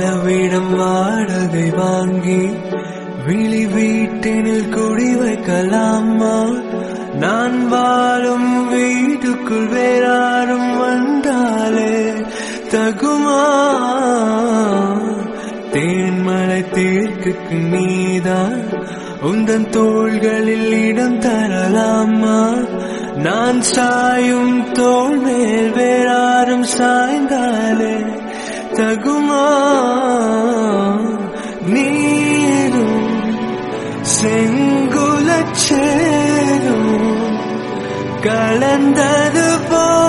பலவிடம் வாடகை வாங்கி விழி வீட்டினில் குடி வைக்கலாமா நான் வாழும் வீட்டுக்குள் வேறாரும் வந்தாலே தகுமா தேன்மலை தீர்க்குக்கு நீதான் உந்தன் தோள்களில் இடம் தரலாமா நான் சாயும் தோள் மேல் வேறாரும் சாய்ந்தாலே தகுமா நீரும் செங்குலச்சேரும் கலந்தது போ